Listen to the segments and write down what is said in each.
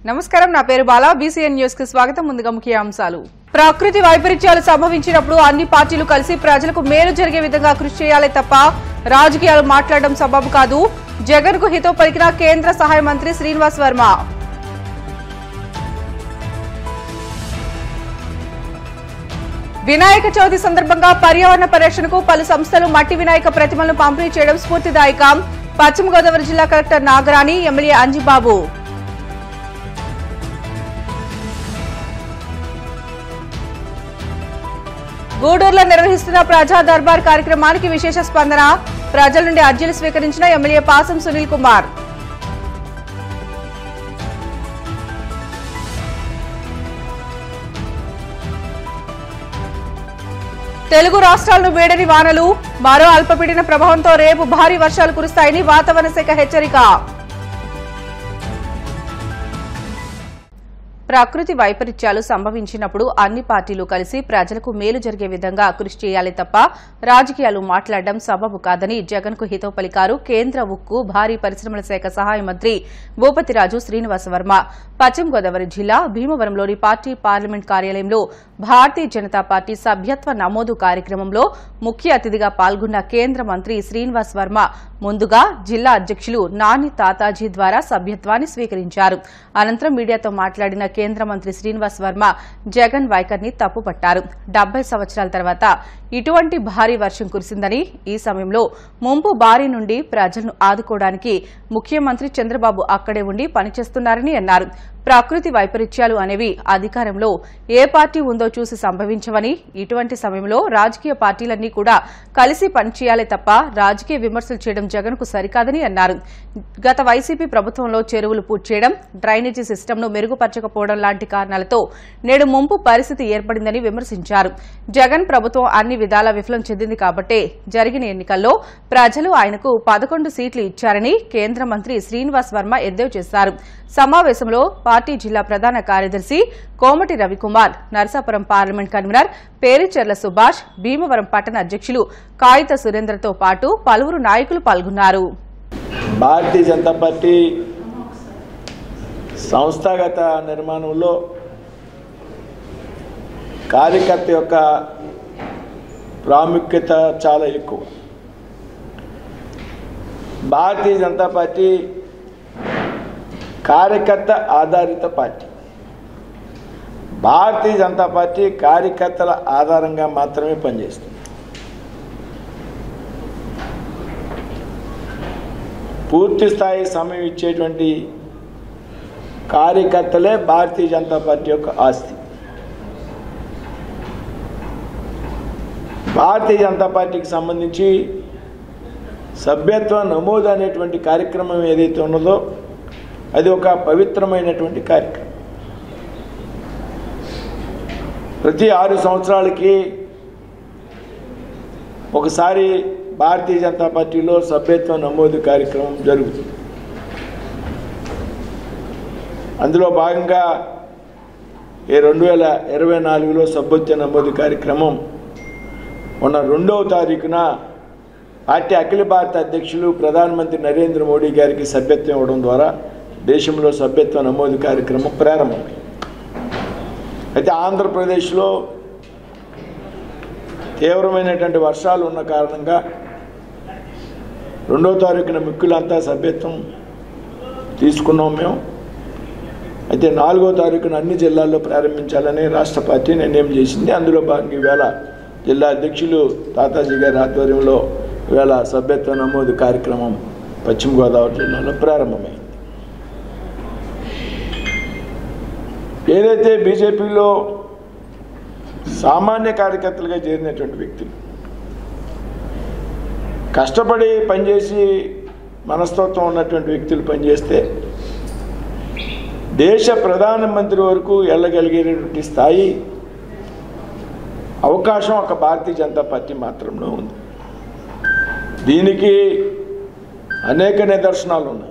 నమస్కారం నా పేరు బాలా బీసీఎన్ న్యూస్ కి స్వాగతం ముందుగా ముఖ్య అంశాలు ప్రకృతి వైపరీత్యాలు సంభవించినప్పుడు అన్ని పార్టీలు కలిసి ప్రజలకు మేలు జరిగే విధంగా కృషి చేయాలి తప్ప రాజకీయాలు మాట్లాడడం సబబు కాదు జగన్ కు హితో పలికిన కేంద్ర సహాయ మంత్రి శ్రీనివాస్ వర్మ వినాయక చవితి సందర్భంగా పర్యావరణ పరిరక్షణకు పలు సంస్థలు మట్టి వినాయక ప్రతిమలను పంపిణీ చేయడం స్ఫూర్తిదాయకం పశ్చిమ గోదావరి జిల్లా కలెక్టర్ నాగరాణి ఎమ్మెల్యే అంజిబాబు గూడూరులో నిర్వహిస్తున్న ప్రజా దర్బార్ కార్యక్రమానికి విశేష స్పందన ప్రజల నుండి అర్జీలు స్వీకరించిన ఎమ్మెల్యే పాసం సునీల్ కుమార్ తెలుగు రాష్ట్రాలను వేడని వానలు మరో అల్పపీడన ప్రభావంతో రేపు భారీ వర్షాలు కురుస్తాయని వాతావరణ శాఖ హెచ్చరిక ప్రకృతి వైపరీత్యాలు సంభవించినప్పుడు అన్ని పార్టీలు కలిసి ప్రజలకు మేలు జరిగే విధంగా కృషి చేయాలి తప్ప రాజకీయాలు మాట్లాడడం సబబు కాదని జగన్ కు హితవు పలికారు కేంద్ర ఉక్కు భారీ పరిశ్రమల శాఖ సహాయ మంత్రి భూపతిరాజు శ్రీనివాస వర్మ పశ్చిమ గోదావరి జిల్లా భీమవరంలోని పార్టీ పార్లమెంట్ కార్యాలయంలో భారతీయ జనతా పార్టీ సభ్యత్వ నమోదు కార్యక్రమంలో ముఖ్య అతిథిగా పాల్గొన్న కేంద్ర మంత్రి శ్రీనివాస్ వర్మ ముందుగా జిల్లా అధ్యక్షులు నాని తాతాజీ ద్వారా సభ్యత్వాన్ని స్వీకరించారు అనంతరం మీడియాతో మాట్లాడిన కేంద్ర మంత్రి శ్రీనివాస్ వర్మ జగన్ వైఖరిని తప్పుపట్టారు డెబ్బై సంవత్సరాల తర్వాత ఇటువంటి భారీ వర్షం కురిసిందని ఈ సమయంలో ముంపు బారి నుండి ప్రజలను ఆదుకోవడానికి ముఖ్యమంత్రి చంద్రబాబు అక్కడే ఉండి పనిచేస్తున్నారని అన్నారు ప్రకృతి వైపరీత్యాలు అనేవి అధికారంలో ఏ పార్టీ ఉందో చూసి సంభవించవని ఇటువంటి సమయంలో రాజకీయ పార్టీలన్నీ కూడా కలిసి పనిచేయాలి తప్ప రాజకీయ విమర్శలు చేయడం జగన్ కు సరికాదని అన్నారు గత వైసీపీ ప్రభుత్వంలో చెరువులు పూర్తి చేయడం డ్రైనేజీ సిస్టమ్ను మెరుగుపరచకపోవడం లాంటి కారణాలతో నేడు ముంపు పరిస్థితి ఏర్పడిందని విమర్శించారు జగన్ ప్రభుత్వం అన్ని విధాలా విఫలం చెందింది కాబట్టే జరిగిన ఎన్నికల్లో ప్రజలు ఆయనకు పదకొండు సీట్లు ఇచ్చారని కేంద్ర మంత్రి శ్రీనివాస్ వర్మ ఎద్దేవా చేశారు సమావేశంలో పార్టీ జిల్లా ప్రధాన కార్యదర్శి కోమటి రవికుమార్ నరసాపురం పార్లమెంట్ కన్వీనర్ పేరిచెర్ల సుభాష్ భీమవరం పట్టణ అధ్యక్షులు కాగిత సురేంద్రతో పాటు పలువురు నాయకులు పాల్గొన్నారు భారతీయ జనతా పార్టీ సంస్థాగత నిర్మాణంలో కార్యకర్త యొక్క ప్రాముఖ్యత చాలా ఎక్కువ భారతీయ జనతా పార్టీ కార్యకర్త ఆధారిత పార్టీ భారతీయ జనతా పార్టీ కార్యకర్తల ఆధారంగా మాత్రమే పనిచేస్తుంది పూర్తి స్థాయి సమయం ఇచ్చేటువంటి కార్యకర్తలే భారతీయ జనతా పార్టీ యొక్క ఆస్తి భారతీయ జనతా పార్టీకి సంబంధించి సభ్యత్వ నమోదు అనేటువంటి కార్యక్రమం ఏదైతే ఉన్నదో అది ఒక పవిత్రమైనటువంటి కార్యక్రమం ప్రతి ఆరు సంవత్సరాలకి ఒకసారి భారతీయ జనతా పార్టీలో సభ్యత్వ నమోదు కార్యక్రమం జరుగుతుంది అందులో భాగంగా ఈ రెండు వేల ఇరవై నాలుగులో సభ్యత్వ నమోదు కార్యక్రమం మొన్న రెండవ తారీఖున పార్టీ అఖిల భారత అధ్యక్షులు ప్రధానమంత్రి నరేంద్ర మోడీ గారికి సభ్యత్వం ఇవ్వడం ద్వారా దేశంలో సభ్యత్వ నమోదు కార్యక్రమం ప్రారంభమైంది అయితే ఆంధ్రప్రదేశ్లో తీవ్రమైనటువంటి వర్షాలు ఉన్న కారణంగా రెండో తారీఖున మిక్కులంతా సభ్యత్వం తీసుకున్నాం మేము అయితే నాలుగో తారీఖున అన్ని జిల్లాల్లో ప్రారంభించాలని రాష్ట్ర పార్టీ నిర్ణయం చేసింది అందులో భాగంగా ఈవేళ జిల్లా అధ్యక్షులు తాతాజీ గారి ఆధ్వర్యంలో ఈవేళ సభ్యత్వ నమోదు కార్యక్రమం పశ్చిమ గోదావరి జిల్లాలో ప్రారంభమైంది ఏదైతే బీజేపీలో సామాన్య కార్యకర్తలుగా చేరినటువంటి వ్యక్తులు కష్టపడి పనిచేసి మనస్తత్వం ఉన్నటువంటి వ్యక్తులు పనిచేస్తే దేశ ప్రధానమంత్రి వరకు వెళ్ళగలిగేటటువంటి స్థాయి అవకాశం ఒక భారతీయ జనతా పార్టీ మాత్రంలో ఉంది దీనికి అనేక నిదర్శనాలు ఉన్నాయి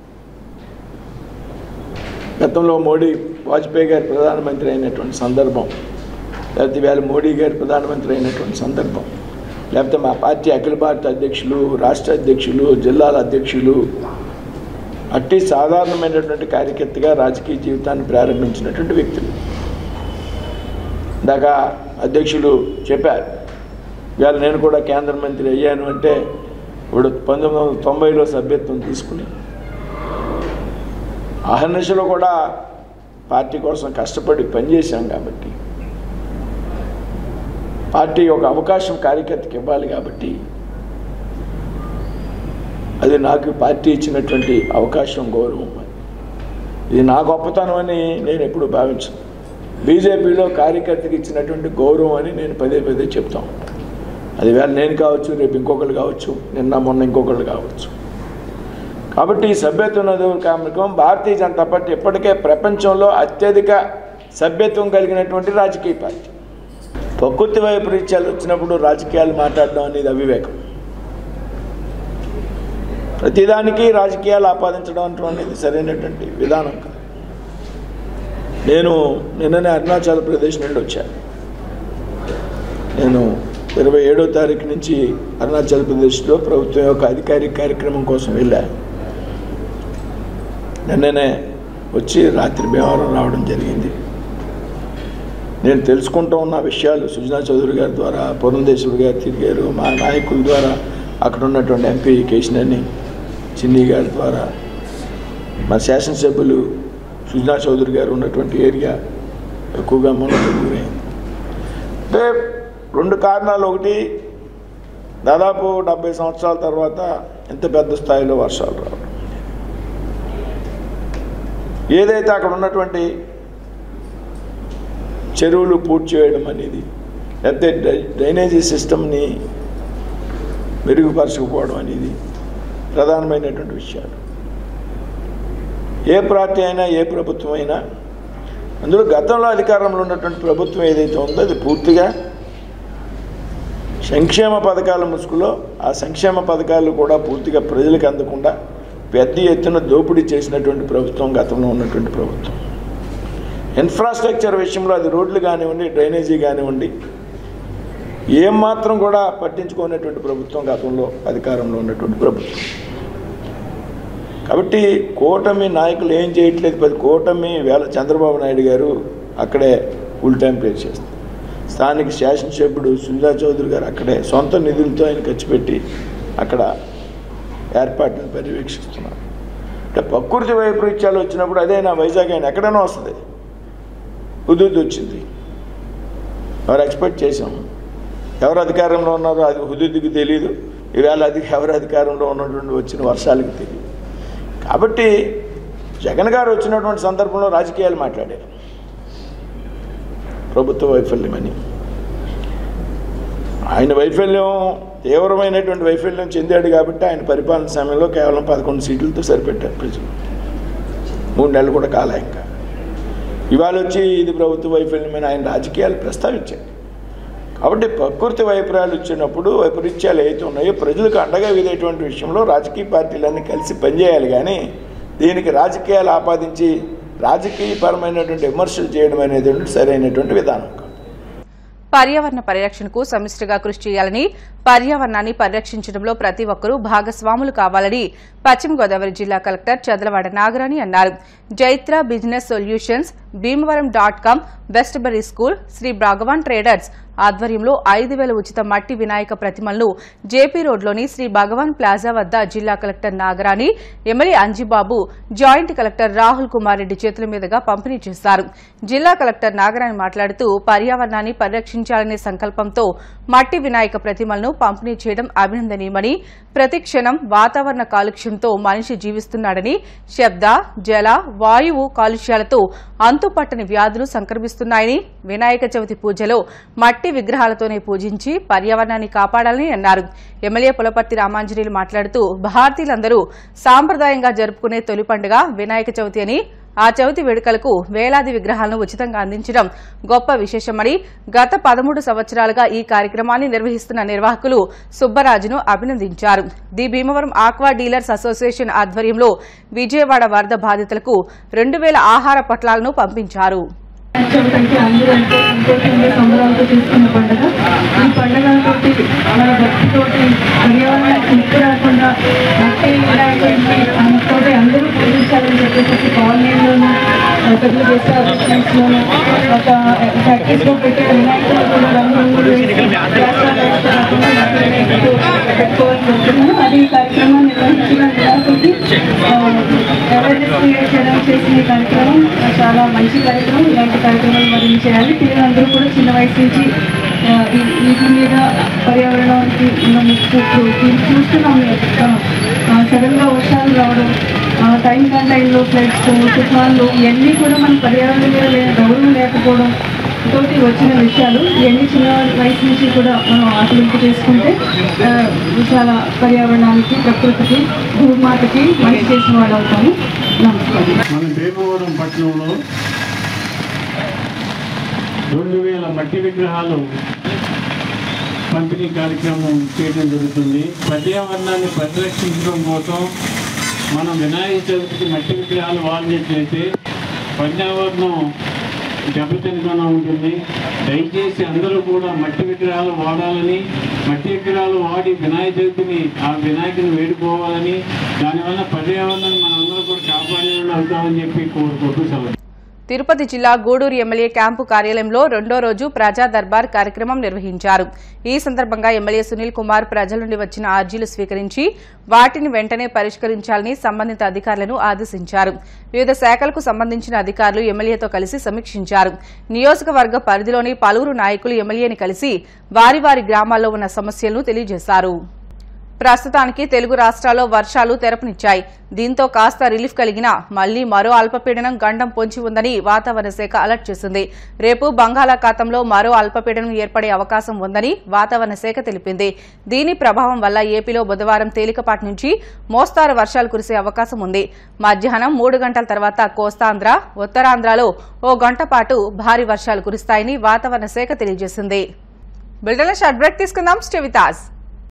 గతంలో మోడీ వాజ్పేయి గారు ప్రధానమంత్రి అయినటువంటి సందర్భం లేకపోతే వేళ మోడీ గారు ప్రధానమంత్రి అయినటువంటి సందర్భం లేకపోతే మా పార్టీ అఖిల భారత అధ్యక్షులు రాష్ట్ర అధ్యక్షులు జిల్లాల అధ్యక్షులు అట్టి సాధారణమైనటువంటి కార్యకర్తగా రాజకీయ జీవితాన్ని ప్రారంభించినటువంటి వ్యక్తులు ఇందాక అధ్యక్షులు చెప్పారు ఇవాళ నేను కూడా కేంద్ర మంత్రి అయ్యాను అంటే ఇప్పుడు పంతొమ్మిది వందల తొంభైలో సభ్యత్వం తీసుకుని అహర్నిశలో కూడా పార్టీ కోసం కష్టపడి పనిచేశాం కాబట్టి పార్టీ ఒక అవకాశం కార్యకర్తకి ఇవ్వాలి కాబట్టి అది నాకు పార్టీ ఇచ్చినటువంటి అవకాశం గౌరవం అని ఇది నా గొప్పతనం అని నేను ఎప్పుడు భావించను బీజేపీలో కార్యకర్తకి ఇచ్చినటువంటి గౌరవం అని నేను పదే పదే చెప్తా ఉంటాను అది వేళ నేను కావచ్చు రేపు ఇంకొకరు కావచ్చు నిన్న మొన్న ఇంకొకరు కావచ్చు కాబట్టి ఈ సభ్యత్వ నదువు కార్యక్రమం భారతీయ జనతా పార్టీ ఇప్పటికే ప్రపంచంలో అత్యధిక సభ్యత్వం కలిగినటువంటి రాజకీయ పార్టీ ప్రకృతి వైపరీత్యాలు వచ్చినప్పుడు రాజకీయాలు మాట్లాడడం అనేది అవివేకం ప్రతిదానికి రాజకీయాలు ఆపాదించడం అనేది సరైనటువంటి విధానం కాదు నేను నిన్ననే అరుణాచల్ ప్రదేశ్ నుండి వచ్చాను నేను ఇరవై ఏడో తారీఖు నుంచి అరుణాచల్ ప్రదేశ్లో ప్రభుత్వం యొక్క అధికారిక కార్యక్రమం కోసం వెళ్ళాను నిన్ననే వచ్చి రాత్రి భీమవరం రావడం జరిగింది నేను తెలుసుకుంటూ ఉన్న విషయాలు సుజనా చౌదరి గారి ద్వారా పురంధేశ్వరి గారు తిరిగారు మా నాయకుల ద్వారా అక్కడ ఉన్నటువంటి ఎంపీ కేశినేని చిన్ని గారి ద్వారా మా శాసనసభ్యులు సుజనా చౌదరి గారు ఉన్నటువంటి ఏరియా ఎక్కువగా మొన్నటి గురైంది అంటే రెండు కారణాలు ఒకటి దాదాపు డెబ్బై సంవత్సరాల తర్వాత ఇంత పెద్ద స్థాయిలో వర్షాలు రావడం ఏదైతే అక్కడ ఉన్నటువంటి చెరువులు పూర్తి చేయడం అనేది లేకపోతే డ్రై- డ్రైనేజీ సిస్టమ్ని మెరుగుపరచకపోవడం అనేది ప్రధానమైనటువంటి విషయాలు ఏ పార్టీ అయినా ఏ ప్రభుత్వం అయినా అందులో గతంలో అధికారంలో ఉన్నటువంటి ప్రభుత్వం ఏదైతే ఉందో అది పూర్తిగా సంక్షేమ పథకాల ముసుగులో ఆ సంక్షేమ పథకాలు కూడా పూర్తిగా ప్రజలకు అందకుండా పెద్ద ఎత్తున దోపిడీ చేసినటువంటి ప్రభుత్వం గతంలో ఉన్నటువంటి ప్రభుత్వం ఇన్ఫ్రాస్ట్రక్చర్ విషయంలో అది రోడ్లు కానివ్వండి డ్రైనేజీ కానివ్వండి ఏమాత్రం కూడా పట్టించుకునేటువంటి ప్రభుత్వం గతంలో అధికారంలో ఉన్నటువంటి ప్రభుత్వం కాబట్టి కూటమి నాయకులు ఏం చేయట్లేదు పది కూటమి వేళ చంద్రబాబు నాయుడు గారు అక్కడే ఫుల్ టైం ప్లే చేస్తారు స్థానిక శాసనసభ్యుడు సుందా చౌదరి గారు అక్కడే సొంత నిధులతో ఆయన ఖర్చు పెట్టి అక్కడ ఏర్పాట్లను పర్యవేక్షిస్తున్నారు అంటే ప్రకృతి వైపరీత్యాలు వచ్చినప్పుడు అదే నా వైజాగ్ అయినా ఎక్కడైనా వస్తుంది హుదూద్ వచ్చింది ఎవరు ఎక్స్పెక్ట్ చేసాం ఎవరు అధికారంలో ఉన్నారో అది హుదూద్కి తెలియదు ఈవేళ అది ఎవరు అధికారంలో ఉన్నటువంటి వచ్చిన వర్షాలకు తెలియదు కాబట్టి జగన్ గారు వచ్చినటువంటి సందర్భంలో రాజకీయాలు మాట్లాడారు ప్రభుత్వ వైఫల్యమని ఆయన వైఫల్యం తీవ్రమైనటువంటి వైఫల్యం చెందాడు కాబట్టి ఆయన పరిపాలన సమయంలో కేవలం పదకొండు సీట్లతో సరిపెట్టారు ప్రజలు మూడు నెలలు కూడా కాలే ఇంకా ఇవాళ వచ్చి ఇది ప్రభుత్వ వైఫల్యమైన ఆయన రాజకీయాలు ప్రస్తావించారు కాబట్టి ప్రకృతి వైపర్యాలు ఇచ్చినప్పుడు వైపరీత్యాలు ఏవైతే ఉన్నాయో ప్రజలకు అండగా ఇదేటువంటి విషయంలో రాజకీయ పార్టీలన్నీ కలిసి పనిచేయాలి కానీ దీనికి రాజకీయాలు ఆపాదించి రాజకీయపరమైనటువంటి విమర్శలు చేయడం అనేది సరైనటువంటి విధానం కాదు పర్యావరణ పరిరక్షణకు సమిష్టిగా కృషి చేయాలని పర్యావరణాన్ని పరిరక్షించడంలో ప్రతి ఒక్కరూ భాగస్వాములు కావాలని పశ్చిమ గోదావరి జిల్లా కలెక్టర్ చదలవాడ నాగరాణి అన్నారు Jaitra business solutions Bhimavaram dot com Westbury school Shri Bhagavan traders ఆధ్వర్యంలో ఐదు వేల ఉచిత మట్టి వినాయక ప్రతిమలను జేపీ రోడ్లోని శ్రీ భగవాన్ ప్లాజా వద్ద జిల్లా collector Nagarani MLA Anjibabu joint collector Rahul Kumar Reddy చేతుల మీదుగా పంపిణీ చేశారు జిల్లా కలెక్టర్ నాగరాణి మాట్లాడుతూ పర్యావరణాన్ని పరిరక్షించాలనే సంకల్పంతో మట్టి వినాయక ప్రతిమలను పంపిణీ చేయడం అభినందనీయమని ప్రతి క్షణం వాతావరణ కాలుష్యంతో మనిషి జీవిస్తున్నాడని శబ్ద జల వాయువు కాలుష్యాలతో అంతుపట్టని వ్యాధులు సంక్రమిస్తున్నాయని వినాయక చవితి పూజలో మట్టి విగ్రహాలతోనే పూజించి పర్యావరణాన్ని కాపాడాలని అన్నారు ఎమ్మెల్యే పులపర్తి రామాంజనేయులు మాట్లాడుతూ భారతీయులందరూ సాంప్రదాయంగా జరుపుకునే తొలి పండుగ వినాయక చవితి అని ఆ చవితి వేడుకలకు వేలాది విగ్రహాలను ఉచితంగా అందించడం గొప్ప విశేషమని గత పదమూడు సంవత్సరాలుగా ఈ కార్యక్రమాన్ని నిర్వహిస్తున్న నిర్వాహకులు సుబ్బరాజును అభినందించారు the Bhimavaram aqua dealers association ఆధ్వర్యంలో విజయవాడ వరద బాధితులకు రెండు వేల ఆహార పొట్లాలను పంపించారు చవితి అంటే అందరూ ఎంతో సంతోషంగా సంబరాలతో చేసుకున్న పండుగ ఈ పండుగలతోటి మన భక్తితోటి పర్యావరణం ముప్పు రాకుండా మట్టి వినాయకుడిని తోటి అందరూ పూజించాలని చెప్పేసి కాలనీలోను పెద్ద గెస్ట్ అపార్ట్మెంట్స్లోను ఒక ఫ్యాక్టరీస్లో పెట్టే వినాయకులు కూడా రంగులు వేసి వ్యాసాలు వేస్తున్నట్టుగా మట్టి వినాయకుడు పెట్టుకోవాలని చెప్తున్నాను అది ఈ కార్యక్రమాన్ని నిర్వహించిన వినాయకుడికి అవేర్నెస్ క్రియేట్ చేయడం చేసిన ఈ కార్యక్రమం చాలా మంచి కార్యక్రమం ఇలాంటి కార్యక్రమాలు మరిన్ని చేయాలి పిల్లలందరూ కూడా చిన్న వయసు నుంచి ఆ, ఈ- వీటి మీద పర్యావరణానికి ఉన్న ముప్పు ఇప్పుడు చూస్తున్నాం సడన్గా వర్షాలు రావడం ఆ, టైం కన్ టైంలో ఫ్లడ్స్ తుఫాన్లు ఇవన్నీ కూడా మన పర్యావరణం మీద లే- గౌరవం లేకపోవడం తోటి వచ్చిన విషయాలు ఇవన్నీ చిన్న వయసు నుంచి కూడా మనం ఆకలింపు చేసుకుంటే ఆ, చాలా పర్యావరణానికి ప్రకృతికి భూమాతకి మంచి చేసిన వాళ్ళు అవుతాము నమస్కారం మన భీమవరం పట్టణంలో రెండు వేల మట్టి విగ్రహాలు పంపిణీ కార్యక్రమం చేయడం జరుగుతుంది పర్యావరణాన్ని పరిరక్షించడం కోసం మనం వినాయక చవితికి మట్టి విగ్రహాలు వాడినట్లయితే పర్యావరణం దెబ్బతినకుండా ఉంటుంది దయచేసి అందరూ కూడా మట్టి విగ్రహాలు వాడాలని మట్టి విగ్రహాలు వాడి వినాయక చవితిని ఆ వినాయకుని వేడుకోవాలని దానివల్ల పర్యావరణాన్ని మనందరూ కూడా కాపాడే అవుతామని చెప్పి కోరుకుంటూ సెలవు తిరుపతి జిల్లా గూడూరు ఎమ్మెల్యే క్యాంపు కార్యాలయంలో రెండో రోజు ప్రజా దర్బార్ కార్యక్రమం నిర్వహించారు ఈ సందర్భంగా ఎమ్మెల్యే సునీల్ కుమార్ ప్రజల నుండి వచ్చిన అర్జీలు స్వీకరించి వాటిని వెంటనే పరిష్కరించాలని సంబంధిత అధికారులను ఆదేశించారు వివిధ శాఖలకు సంబంధించిన అధికారులు ఎమ్మెల్యేతో కలిసి సమీక్షించారు నియోజకవర్గ పరిధిలోని పలువురు నాయకులు ఎమ్మెల్యేని కలిసి వారి వారి గ్రామాల్లో ఉన్న సమస్యలను తెలియజేశారు ప్రస్తుతానికి తెలుగు రాష్ట్రాల్లో వర్షాలు తెరపునిచ్చాయి దీంతో కాస్త రిలీఫ్ కలిగిన మళ్లీ మరో అల్పపీడనం గండం పొంచి ఉందని వాతావరణ శాఖ అలర్ట్ చేసింది రేపు బంగాళాఖాతంలో మరో అల్పపీడనం ఏర్పడే అవకాశం ఉందని వాతావరణ శాఖ తెలిపింది దీని ప్రభావం వల్ల ఏపీలో బుధవారం తేలికపాటి నుంచి మోస్తారు వర్షాలు కురిసే అవకాశం ఉంది మధ్యాహ్నం మూడు గంటల తర్వాత కోస్తాంధ్ర ఉత్తరాంధ్రలో ఓ గంట పాటు భారీ వర్షాలు కురుస్తాయని వాతావరణ శాఖ తెలియజేసింది బిల్డర్ల షార్ట్ బ్రేక్ తీసుకుందాం స్టెవితాజ్